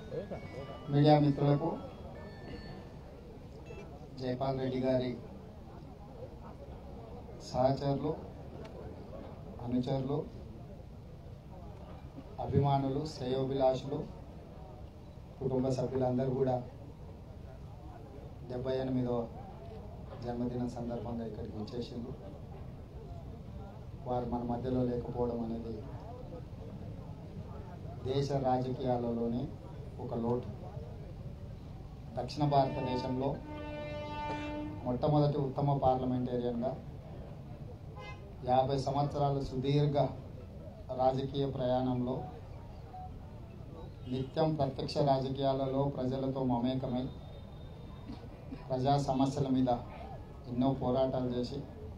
media మిత్రులకు జైపాల్ రెడ్డి గారి సహచరులు అనుచరులు అభిమానులు శ్రేయోభిలాషులు కుటుంబ సభ్యులందరూ కూడా డెబ్బై ఎనిమిదవ జన్మదిన సందర్భంగా ఇక్కడికి వచ్చేసిండ్రు వారు మన మధ్యలో లేకపోవడం అనేది దేశ రాజకీయాలలోనే ఒక లోటు దక్షిణ భారతదేశంలో మొట్టమొదటి ఉత్తమ పార్లమెంటేరియన్గా యాభై సంవత్సరాల సుదీర్ఘ రాజకీయ ప్రయాణంలో నిత్యం ప్రత్యక్ష రాజకీయాలలో ప్రజలతో మమేకమై ప్రజా సమస్యల మీద ఎన్నో పోరాటాలు చేసి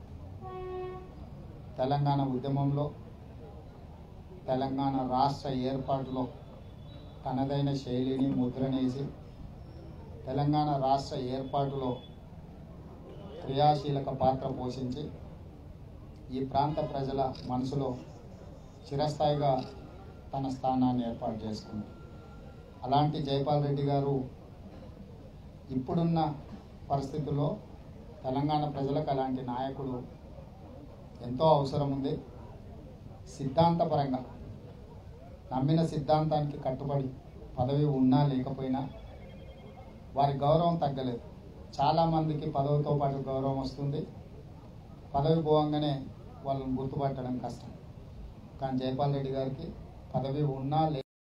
తెలంగాణ ఉద్యమంలో తెలంగాణ రాష్ట్ర ఏర్పాటులో తనదైన శైలిని ముద్రనేసి తెలంగాణ రాష్ట్ర ఏర్పాటులో క్రియాశీలక పాత్ర పోషించి ఈ ప్రాంత ప్రజల మనసులో చిరస్థాయిగా తన స్థానాన్ని ఏర్పాటు చేసుకుంది అలాంటి జైపాల్ రెడ్డి గారు ఇప్పుడున్న పరిస్థితుల్లో తెలంగాణ ప్రజలకు అలాంటి నాయకుడు ఎంతో అవసరం ఉంది సిద్ధాంతపరంగా నమ్మిన సిద్ధాంతానికి కట్టుబడి పదవి ఉన్నా లేకపోయినా వారి గౌరవం తగ్గలేదు చాలామందికి పదవితో పాటు గౌరవం వస్తుంది పదవి పోవంగానే వాళ్ళని గుర్తుపట్టడం కష్టం కానీ జైపాల్ రెడ్డి గారికి పదవి ఉన్నా లే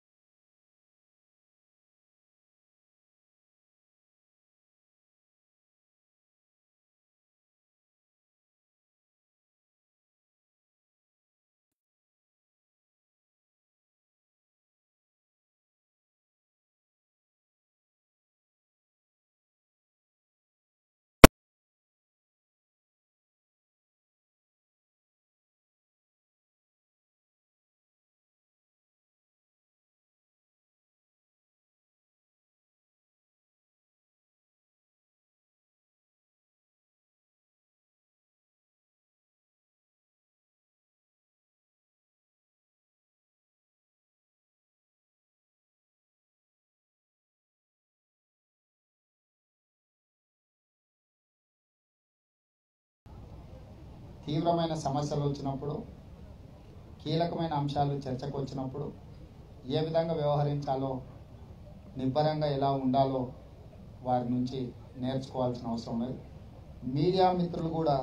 తీవ్రమైన సమస్యలు వచ్చినప్పుడు కీలకమైన అంశాలు చర్చకు వచ్చినప్పుడు ఏ విధంగా వ్యవహరించాలో నిబ్బరంగా ఎలా ఉండాలో వారి నుంచి నేర్చుకోవాల్సిన అవసరం లేదు మీడియా మిత్రులు కూడా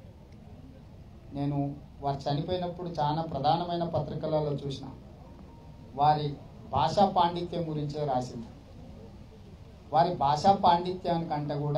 నేను వారు చనిపోయినప్పుడు చాలా ప్రధానమైన పత్రికలలో చూసిన వారి భాషా పాండిత్యం గురించే రాసింది వారి భాషా పాండిత్యానికంటే కూడా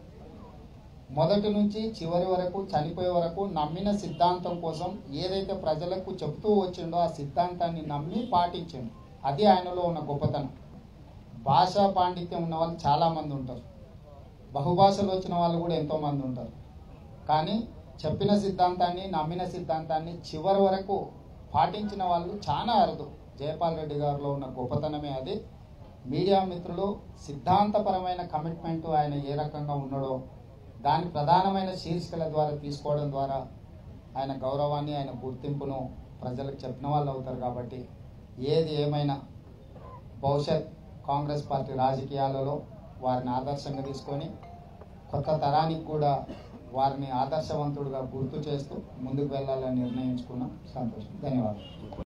మొదటి నుంచి చివరి వరకు చనిపోయే వరకు నమ్మిన సిద్ధాంతం కోసం ఏదైతే ప్రజలకు చెప్తూ వచ్చిండో ఆ సిద్ధాంతాన్ని నమ్మి పాటించండు అది ఆయనలో ఉన్న గొప్పతనం భాషా పాండిత్యం ఉన్న వాళ్ళు చాలామంది ఉంటారు బహుభాషలు వచ్చిన వాళ్ళు కూడా ఎంతోమంది ఉంటారు కానీ చెప్పిన సిద్ధాంతాన్ని నమ్మిన సిద్ధాంతాన్ని చివరి వరకు పాటించిన వాళ్ళు చాలా అరుదు జయపాల్ రెడ్డి గారిలో ఉన్న గొప్పతనమే అది మీడియా మిత్రులు సిద్ధాంతపరమైన కమిట్మెంట్ ఆయన ఏ రకంగా ఉన్నాడో దాని ప్రధానమైన శీర్షికల ద్వారా తీసుకోవడం ద్వారా ఆయన గౌరవాన్ని ఆయన గుర్తింపును ప్రజలకు చెప్పిన వాళ్ళు అవుతారు కాబట్టి ఏది ఏమైనా భవిష్యత్ కాంగ్రెస్ పార్టీ రాజకీయాలలో వారిని ఆదర్శంగా తీసుకొని కొత్త తరానికి కూడా వారిని ఆదర్శవంతుడుగా గుర్తు చేస్తూ ముందుకు వెళ్ళాలని నిర్ణయించుకున్నాం సంతోషం ధన్యవాదాలు